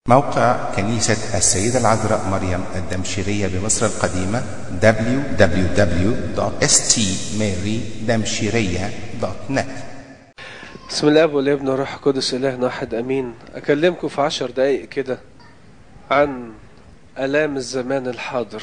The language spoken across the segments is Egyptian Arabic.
موقع كنيسة السيدة العذراء مريم الدمشقية بمصر القديمة www.stmarydamshiriya.net بسم الله والابن والروح القدس إله واحد أمين أكلمكم في عشر دقايق كده عن آلام الزمان الحاضر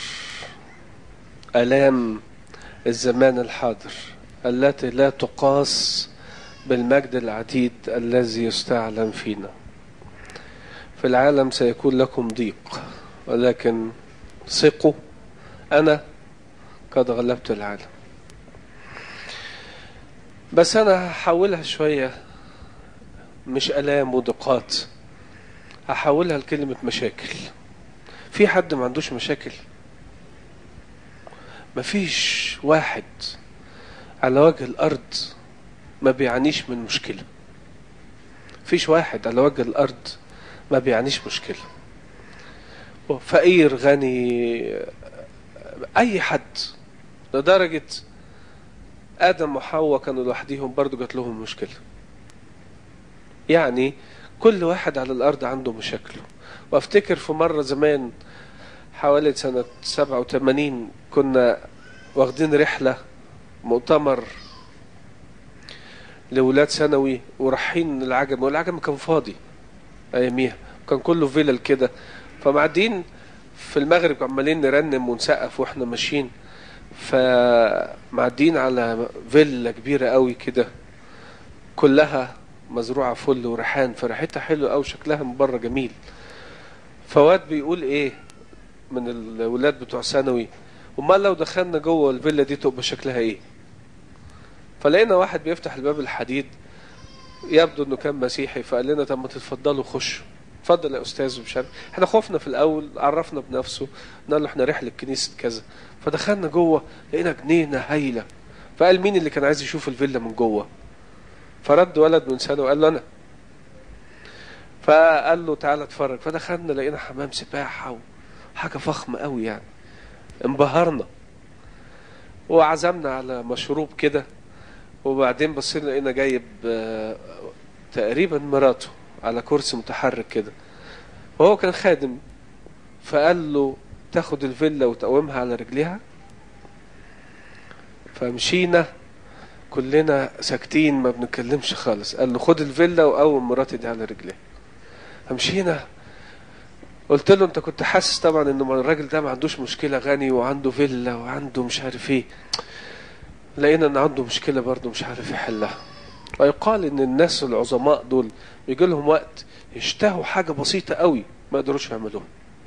آلام الزمان الحاضر التي لا تقاس بالمجد العتيد الذي يستعلم فينا في العالم سيكون لكم ضيق ولكن ثقوا أنا قد غلبت العالم بس أنا هحولها شوية مش آلام وضيقات هحولها لكلمة مشاكل في حد ما عندوش مشاكل مفيش واحد على وجه الأرض ما بيعانيش من مشكلة فيش واحد على وجه الأرض ما بيعانيش مشكلة فقير غني أي حد لدرجة آدم وحواء كانوا لوحديهم برضو جات لهم مشكلة يعني كل واحد على الأرض عنده مشاكله وافتكر في مرة زمان حوالي سنة سبعة وثمانين كنا واخدين رحلة مؤتمر لولاد ثانوي ورايحين العجم والعجم كان فاضي اياميها كان كله فيلل كده فمعدين في المغرب عمالين نرنم ونسقف واحنا ماشيين فمعدين على فيلا كبيره قوي كده كلها مزروعه فل وريحان فريحتها حلوه قوي شكلها من بره جميل فواد بيقول ايه من الولاد بتوع ثانوي امال لو دخلنا جوه الفيلا دي تبقى شكلها ايه فلقينا واحد بيفتح الباب الحديد يبدو انه كان مسيحي فقال لنا طب ما تتفضلوا خشوا اتفضل يا استاذ ومش عارف احنا خفنا في الاول عرفنا بنفسه قال له احنا رحله كنيسه كذا فدخلنا جوه لقينا جنينه هايله فقال مين اللي كان عايز يشوف الفيلا من جوه فرد ولد من سنه وقال له انا فقال له تعالى اتفرج فدخلنا لقينا حمام سباحه وحاجه فخمه قوي يعني انبهرنا وعزمنا على مشروب كده وبعدين بصينا لقينا جايب تقريبا مراته على كرسي متحرك كده وهو كان خادم فقال له تاخد الفيلا وتقومها على رجليها فمشينا كلنا ساكتين ما بنتكلمش خالص قال له خد الفيلا وقوم مراتي دي على رجليها فمشينا قلت له انت كنت حاسس طبعا ان الراجل ده ما عندوش مشكله غني وعنده فيلا وعنده مش عارف ايه لقينا ان عنده مشكله برضه مش عارف يحلها ويقال ان الناس العظماء دول بيجي لهم وقت يشتهوا حاجه بسيطه قوي ما يقدروش يعملوها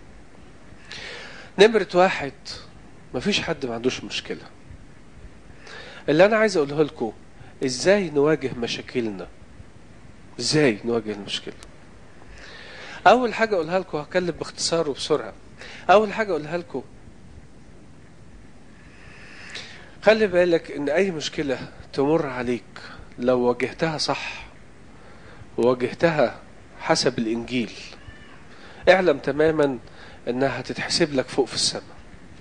نمرة واحد مفيش حد ما عندوش مشكلة اللي أنا عايز أقوله لكم إزاي نواجه مشاكلنا إزاي نواجه المشكلة أول حاجة أقولها لكم هكلم باختصار وبسرعة أول حاجة أقولها لكم خلي بالك ان اي مشكلة تمر عليك لو واجهتها صح وواجهتها حسب الانجيل اعلم تماما انها هتتحسب لك فوق في السماء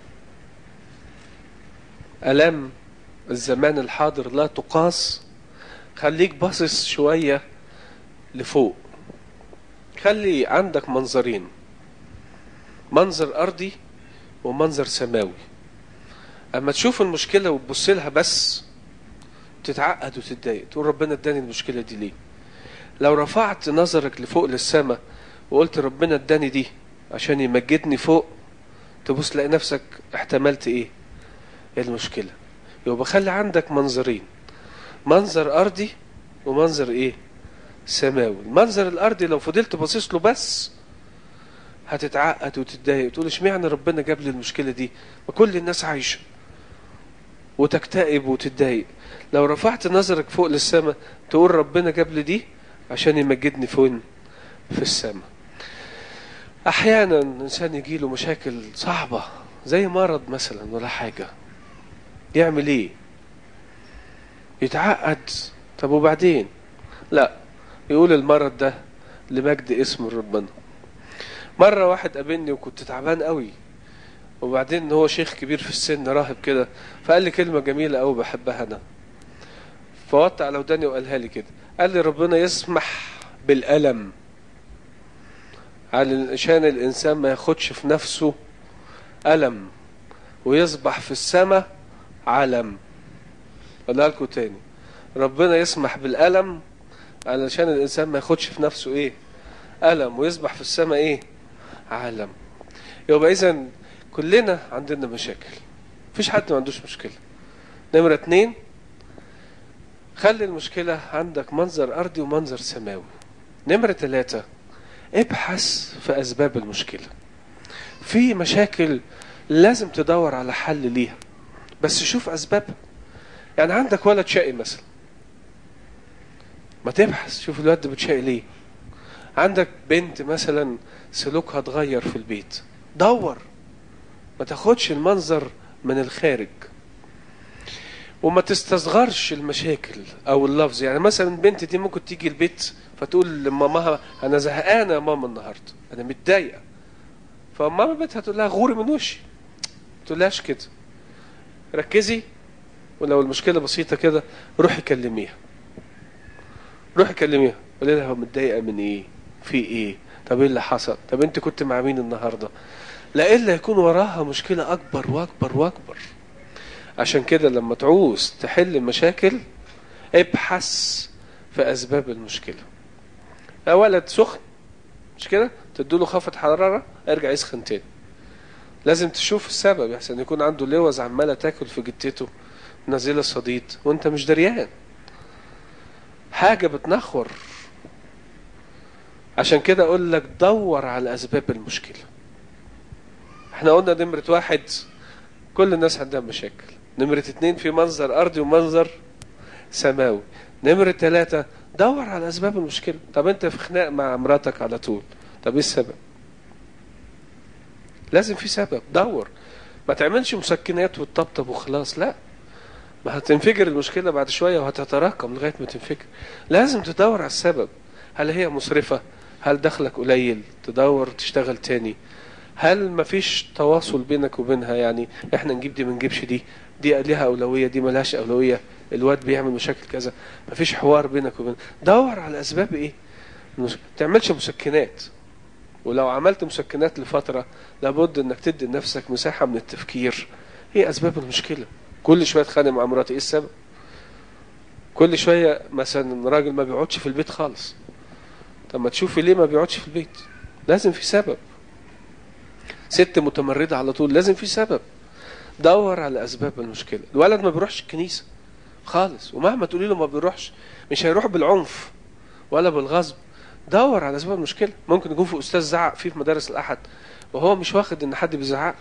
الام الزمان الحاضر لا تقاس خليك باصص شوية لفوق خلي عندك منظرين منظر ارضي ومنظر سماوي اما تشوف المشكله وتبص لها بس تتعقد وتتضايق تقول ربنا اداني المشكله دي ليه لو رفعت نظرك لفوق للسماء وقلت ربنا اداني دي عشان يمجدني فوق تبص تلاقي نفسك احتملت ايه ايه المشكله يبقى خلي عندك منظرين منظر ارضي ومنظر ايه سماوي المنظر الارضي لو فضلت باصص له بس هتتعقد وتتضايق تقول اشمعنى ربنا جاب لي المشكله دي ما كل الناس عايشه وتكتئب وتتضايق لو رفعت نظرك فوق للسماء تقول ربنا جاب لي دي عشان يمجدني فين في السماء احيانا الانسان يجيله مشاكل صعبه زي مرض مثلا ولا حاجه يعمل ايه يتعقد طب وبعدين لا يقول المرض ده لمجد اسم ربنا مرة واحد قابلني وكنت تعبان قوي وبعدين هو شيخ كبير في السن راهب كده فقال لي كلمة جميلة قوي بحبها أنا فوطى على وداني وقالها لي كده قال لي ربنا يسمح بالألم علشان الإنسان ما ياخدش في نفسه ألم ويصبح في السماء علم أقولها لكم تاني ربنا يسمح بالألم علشان الإنسان ما ياخدش في نفسه إيه ألم ويصبح في السماء إيه عالم يبقى إذا كلنا عندنا مشاكل مفيش حد ما عندوش مشكلة نمرة اتنين خلي المشكلة عندك منظر أرضي ومنظر سماوي نمرة ثلاثة ابحث في أسباب المشكلة في مشاكل لازم تدور على حل ليها بس شوف أسبابها يعني عندك ولد شقي مثلا ما تبحث شوف الولد ده بتشقي ليه عندك بنت مثلا سلوكها اتغير في البيت دور ما تاخدش المنظر من الخارج وما تستصغرش المشاكل او اللفظ يعني مثلا بنت دي ممكن تيجي البيت فتقول لمامها انا زهقانه يا ماما النهارده انا متضايقه فماما بنتها تقول لها غوري من وشي ما تقولهاش كده ركزي ولو المشكله بسيطه كده روحي كلميها روحي كلميها قولي لها متضايقه من ايه في ايه طب ايه اللي حصل طب انت كنت مع مين النهارده لا الا يكون وراها مشكله اكبر واكبر واكبر عشان كده لما تعوز تحل المشاكل ابحث في اسباب المشكله يا ولد سخن مش كده تديله خفض حراره ارجع يسخن تاني لازم تشوف السبب يحسن يكون عنده لوز عماله تاكل في جتته نازله صديد وانت مش دريان حاجه بتنخور عشان كده اقول لك دور على اسباب المشكله احنا قلنا نمره واحد كل الناس عندها مشاكل نمرة اتنين في منظر أرضي ومنظر سماوي نمرة تلاتة دور على أسباب المشكلة طب أنت في خناق مع مراتك على طول طب إيه السبب لازم في سبب دور ما تعملش مسكنات وتطبطب وخلاص لا ما هتنفجر المشكلة بعد شوية وهتتراكم لغاية ما تنفجر لازم تدور على السبب هل هي مصرفة هل دخلك قليل تدور تشتغل تاني هل مفيش تواصل بينك وبينها يعني احنا نجيب دي ما نجيبش دي دي ليها اولويه دي ملهاش اولويه الواد بيعمل مشاكل كذا مفيش حوار بينك وبين دور على اسباب ايه ما تعملش مسكنات ولو عملت مسكنات لفتره لابد انك تدي لنفسك مساحه من التفكير ايه اسباب المشكله كل شويه اتخانق مع مراتي ايه السبب كل شويه مثلا راجل ما بيقعدش في البيت خالص طب ما تشوفي ليه ما بيقعدش في البيت لازم في سبب ست متمردة على طول لازم في سبب دور على أسباب المشكلة الولد ما بيروحش الكنيسة خالص ومهما تقولي له ما بيروحش مش هيروح بالعنف ولا بالغصب دور على أسباب المشكلة ممكن يكون في أستاذ زعق فيه في مدارس الأحد وهو مش واخد إن حد بيزعق له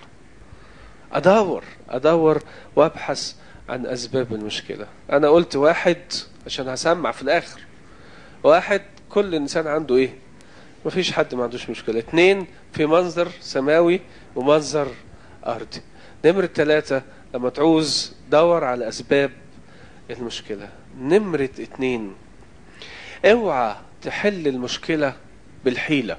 أدور أدور وأبحث عن أسباب المشكلة أنا قلت واحد عشان هسمع في الآخر واحد كل إنسان عنده إيه مفيش حد ما عندوش مشكلة اتنين في منظر سماوي ومنظر أرضي نمرة ثلاثة لما تعوز دور على أسباب المشكلة نمرة اتنين اوعى تحل المشكلة بالحيلة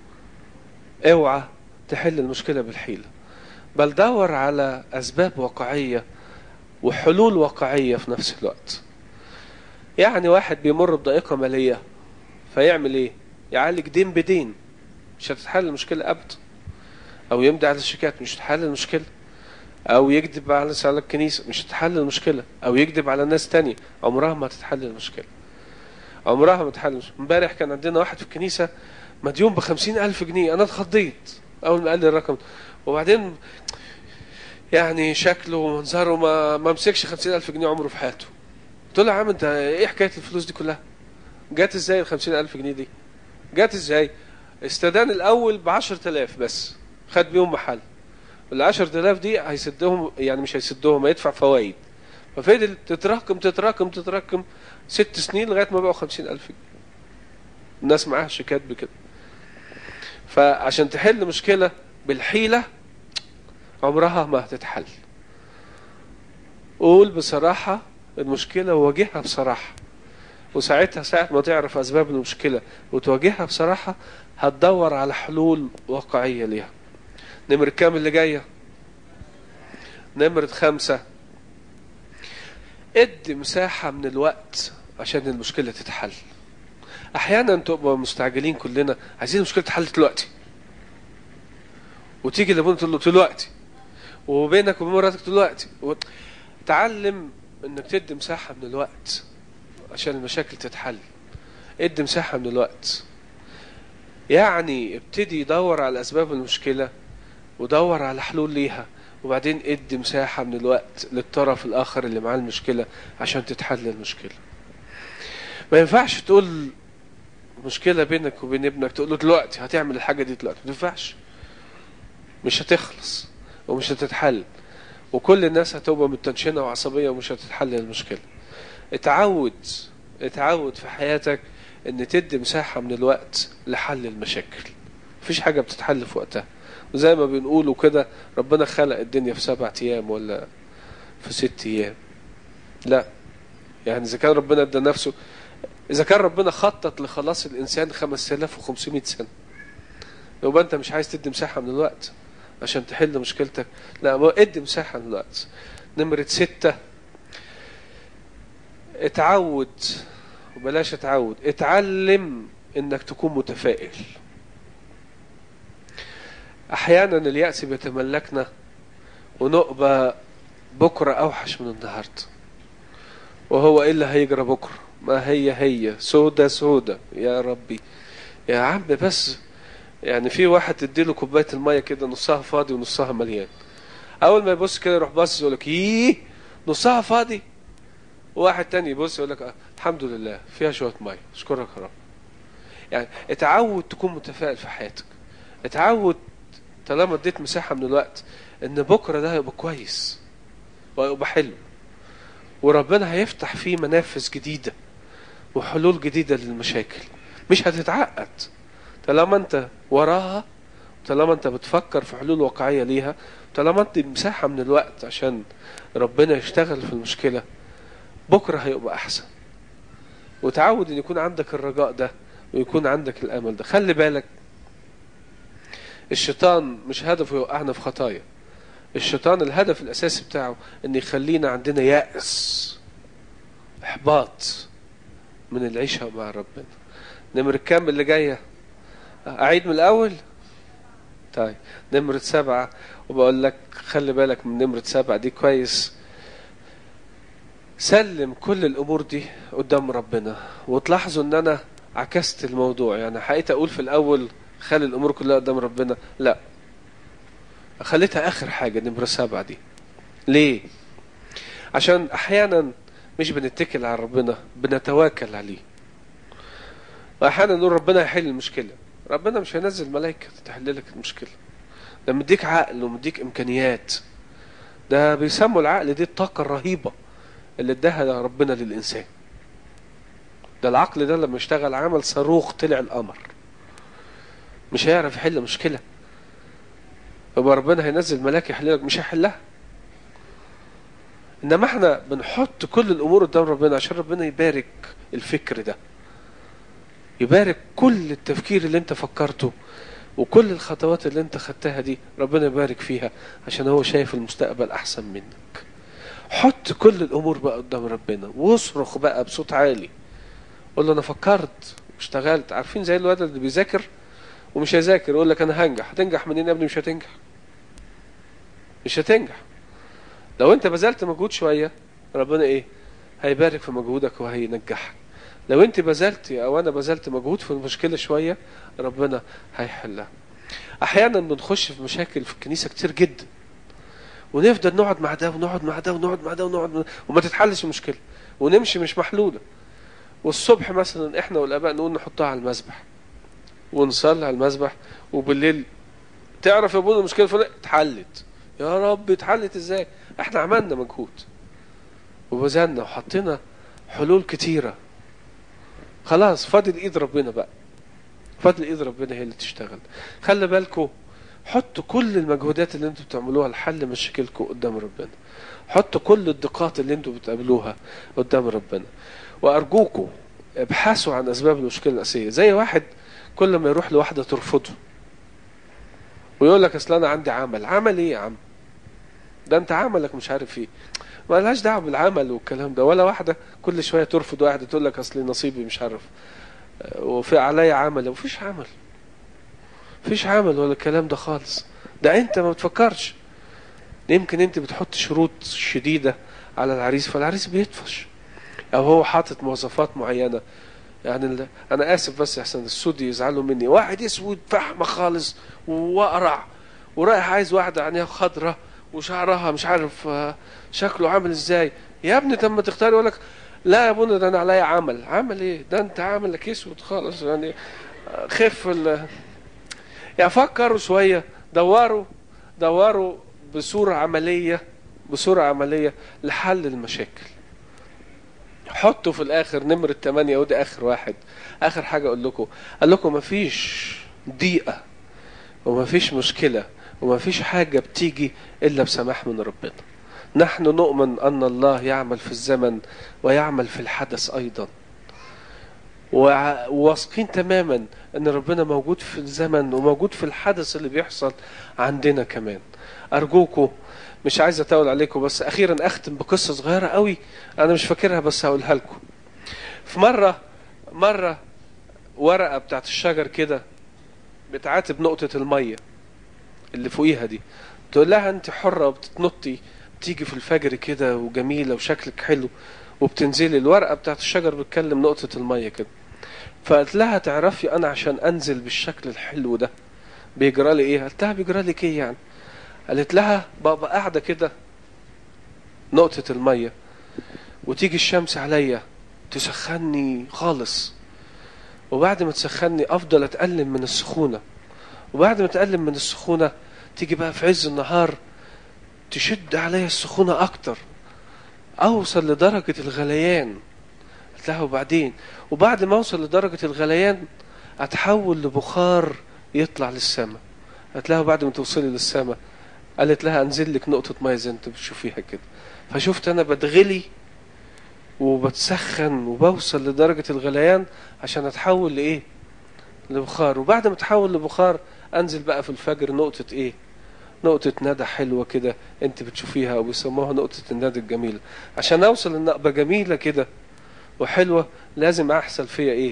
اوعى تحل المشكلة بالحيلة بل دور على أسباب واقعية وحلول واقعية في نفس الوقت يعني واحد بيمر بضائقة مالية فيعمل ايه يعالج دين بدين مش هتتحل المشكلة أبدا أو يمضي على الشيكات مش هتحل المشكلة أو يكذب على على الكنيسة مش هتحل المشكلة أو يكذب على ناس تانية عمرها ما هتتحل المشكلة عمرها ما تتحل المشكلة امبارح كان عندنا واحد في الكنيسة مديون بخمسين ألف جنيه أنا اتخضيت أول ما قال لي الرقم وبعدين يعني شكله ومنظره ما ما مسكش خمسين ألف جنيه عمره في حياته قلت له يا عم أنت إيه حكاية الفلوس دي كلها جات إزاي الخمسين ألف جنيه دي جات ازاي استدان الاول ب 10000 بس خد بيهم محل ال 10000 دي هيسدهم يعني مش هيسدهم هيدفع فوائد ففضل تتراكم تتراكم تتراكم ست سنين لغايه ما بقوا 50000 جنيه الناس معاها شيكات بكده فعشان تحل مشكله بالحيله عمرها ما هتتحل قول بصراحه المشكله واجهها بصراحه وساعتها ساعة ما تعرف أسباب المشكلة وتواجهها بصراحة هتدور على حلول واقعية ليها نمرة كام اللي جاية نمرة خمسة ادي مساحة من الوقت عشان المشكلة تتحل أحيانا تبقى مستعجلين كلنا عايزين المشكلة تتحل دلوقتي وتيجي لابونا تقول له دلوقتي وبينك وبين مراتك دلوقتي تعلم انك تدي مساحة من الوقت عشان المشاكل تتحل ادي مساحة من الوقت يعني ابتدي دور على اسباب المشكلة ودور على حلول ليها وبعدين ادي مساحة من الوقت للطرف الاخر اللي معاه المشكلة عشان تتحل المشكلة ما ينفعش تقول مشكلة بينك وبين ابنك تقول له دلوقتي هتعمل الحاجة دي دلوقتي ما ينفعش مش هتخلص ومش هتتحل وكل الناس هتبقى متنشنة وعصبية ومش هتتحل المشكلة اتعود اتعود في حياتك ان تدي مساحة من الوقت لحل المشاكل مفيش حاجة بتتحل في وقتها وزي ما بنقولوا كده ربنا خلق الدنيا في سبعة ايام ولا في ست ايام لا يعني اذا كان ربنا ادى نفسه اذا كان ربنا خطط لخلاص الانسان 5500 سنة يبقى انت مش عايز تدي مساحة من الوقت عشان تحل مشكلتك لا ما ادي مساحة من الوقت نمرة ستة اتعود وبلاش اتعود اتعلم انك تكون متفائل احيانا اليأس بيتملكنا ونبقى بكرة اوحش من النهاردة وهو ايه اللي هيجرى بكرة ما هي هي سودة سودة يا ربي يا عم بس يعني في واحد تديله كوبايه الميه كده نصها فاضي ونصها مليان اول ما يبص كده يروح باصص يقول لك ايه نصها فاضي وواحد تاني يبص يقول لك آه الحمد لله فيها شويه ميه اشكرك يا رب يعني اتعود تكون متفائل في حياتك اتعود طالما اديت مساحه من الوقت ان بكره ده هيبقى كويس وهيبقى حلو وربنا هيفتح فيه منافذ جديده وحلول جديده للمشاكل مش هتتعقد طالما انت وراها طالما انت بتفكر في حلول واقعيه ليها طالما انت مساحه من الوقت عشان ربنا يشتغل في المشكله بكره هيبقى احسن وتعود ان يكون عندك الرجاء ده ويكون عندك الامل ده خلي بالك الشيطان مش هدفه يوقعنا في خطايا الشيطان الهدف الاساسي بتاعه ان يخلينا عندنا يأس احباط من العيشه مع ربنا نمر كام اللي جايه أعيد من الأول طيب نمرة سبعة وبقول لك خلي بالك من نمرة سبعة دي كويس سلم كل الأمور دي قدام ربنا وتلاحظوا إن أنا عكست الموضوع يعني حقيقة أقول في الأول خلي الأمور كلها قدام ربنا لا خليتها آخر حاجة نمرة سبعة دي ليه؟ عشان أحيانا مش بنتكل على ربنا بنتواكل عليه وأحيانا نقول ربنا يحل المشكلة ربنا مش هينزل ملائكة تحل لك المشكلة ده مديك عقل ومديك إمكانيات ده بيسموا العقل دي الطاقة الرهيبة اللي اداها ربنا للإنسان ده العقل ده لما اشتغل عمل صاروخ طلع القمر مش هيعرف يحل مشكلة يبقى ربنا هينزل ملاك يحل لك مش هيحلها انما احنا بنحط كل الامور قدام ربنا عشان ربنا يبارك الفكر ده يبارك كل التفكير اللي انت فكرته وكل الخطوات اللي انت خدتها دي ربنا يبارك فيها عشان هو شايف المستقبل احسن منك حط كل الامور بقى قدام ربنا واصرخ بقى بصوت عالي قول له انا فكرت واشتغلت عارفين زي الولد اللي بيذاكر ومش هيذاكر يقول لك انا هنجح هتنجح منين يا ابني مش هتنجح مش هتنجح لو انت بذلت مجهود شويه ربنا ايه هيبارك في مجهودك وهينجحك لو انت بذلت او انا بذلت مجهود في المشكله شويه ربنا هيحلها احيانا بنخش في مشاكل في الكنيسه كتير جدا ونفضل نقعد مع ده ونقعد مع ده ونقعد مع ده ونقعد مع ده وما تتحلش المشكله ونمشي مش محلوله والصبح مثلا احنا والاباء نقول نحطها على المسبح ونصلي على المسبح وبالليل تعرف يا ابونا المشكله فلان اتحلت يا رب اتحلت ازاي احنا عملنا مجهود وبذلنا وحطينا حلول كتيره خلاص فاضل ايد ربنا بقى فاضل ايد ربنا هي اللي تشتغل خلي بالكم حطوا كل المجهودات اللي انتوا بتعملوها لحل مشاكلكم قدام ربنا حطوا كل الضيقات اللي انتوا بتقابلوها قدام ربنا وارجوكم ابحثوا عن اسباب المشكله الاساسيه زي واحد كل ما يروح لواحده ترفضه ويقول لك اصل انا عندي عمل عمل ايه يا عم ده انت عملك مش عارف ايه ما لهاش دعوه بالعمل والكلام ده ولا واحده كل شويه ترفض واحده تقول لك اصل نصيبي مش عارف وفي عليا عمل ومفيش عمل مفيش عمل ولا الكلام ده خالص ده انت ما بتفكرش يمكن انت بتحط شروط شديدة على العريس فالعريس بيطفش او هو حاطط مواصفات معينة يعني ال- انا اسف بس احسن السود يزعلوا مني واحد اسود فحمة خالص واقرع ورايح عايز واحدة عينيها خضرة وشعرها مش عارف آه، شكله عامل ازاي يا ابني طب ما تختار يقول لك لا يا ابونا ده انا عليا عمل عمل ايه ده انت عاملك اسود خالص يعني آه، خف ال يعني فكروا شوية دوروا دوروا بصورة عملية بصورة عملية لحل المشاكل حطوا في الاخر نمرة 8 ودي اخر واحد اخر حاجة اقول لكم قال لكم مفيش ضيقة ومفيش مشكلة ومفيش حاجة بتيجي الا بسماح من ربنا نحن نؤمن ان الله يعمل في الزمن ويعمل في الحدث ايضا وع- وواثقين تماما ان ربنا موجود في الزمن وموجود في الحدث اللي بيحصل عندنا كمان ارجوكم مش عايز اطول عليكم بس اخيرا اختم بقصه صغيره قوي انا مش فاكرها بس هقولها لكم في مره مره ورقه بتاعت الشجر كده بتعاتب نقطه الميه اللي فوقيها دي تقول لها انت حره وبتتنطي بتيجي في الفجر كده وجميله وشكلك حلو وبتنزلي الورقه بتاعت الشجر بتكلم نقطه الميه كده فقالت لها تعرفي انا عشان انزل بالشكل الحلو ده بيجرى لي ايه قالت لها بيجرى لك ايه يعني قالت لها بابا قاعده كده نقطه الميه وتيجي الشمس عليا تسخني خالص وبعد ما تسخني افضل اتألم من السخونه وبعد ما اتألم من السخونه تيجي بقى في عز النهار تشد عليا السخونه اكتر اوصل لدرجه الغليان قلت لها وبعدين وبعد ما اوصل لدرجه الغليان اتحول لبخار يطلع للسماء قالت لها وبعد ما توصلي للسماء قالت لها انزل لك نقطه ميه زي انت بتشوفيها كده فشفت انا بتغلي وبتسخن وبوصل لدرجه الغليان عشان اتحول لايه لبخار وبعد ما اتحول لبخار انزل بقى في الفجر نقطه ايه نقطة ندى حلوة كده انت بتشوفيها او بيسموها نقطة الندى الجميلة عشان اوصل ان ابقى جميلة كده وحلوة لازم احصل فيا ايه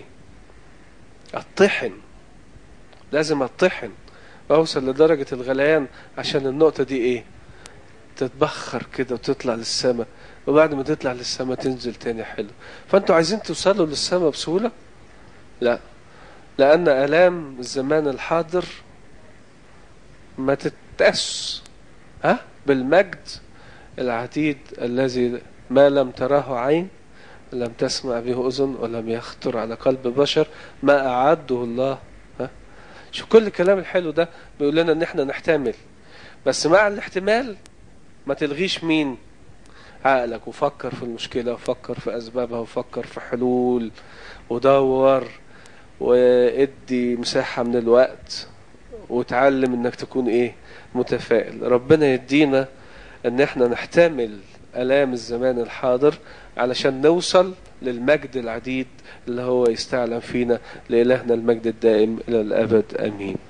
اطحن لازم اطحن واوصل لدرجة الغليان عشان النقطة دي ايه تتبخر كده وتطلع للسماء وبعد ما تطلع للسماء تنزل تاني حلو فانتوا عايزين توصلوا للسماء بسهولة لا لان الام الزمان الحاضر ما تتأس ها بالمجد العتيد الذي ما لم تراه عين لم تسمع به أذن ولم يخطر على قلب بشر ما أعده الله ها شو كل الكلام الحلو ده بيقول لنا ان احنا نحتمل بس مع الاحتمال ما تلغيش مين عقلك وفكر في المشكلة وفكر في أسبابها وفكر في حلول ودور وادي مساحة من الوقت وتعلم انك تكون ايه متفائل ربنا يدينا ان احنا نحتمل الام الزمان الحاضر علشان نوصل للمجد العديد اللي هو يستعلم فينا لإلهنا المجد الدائم إلى الأبد آمين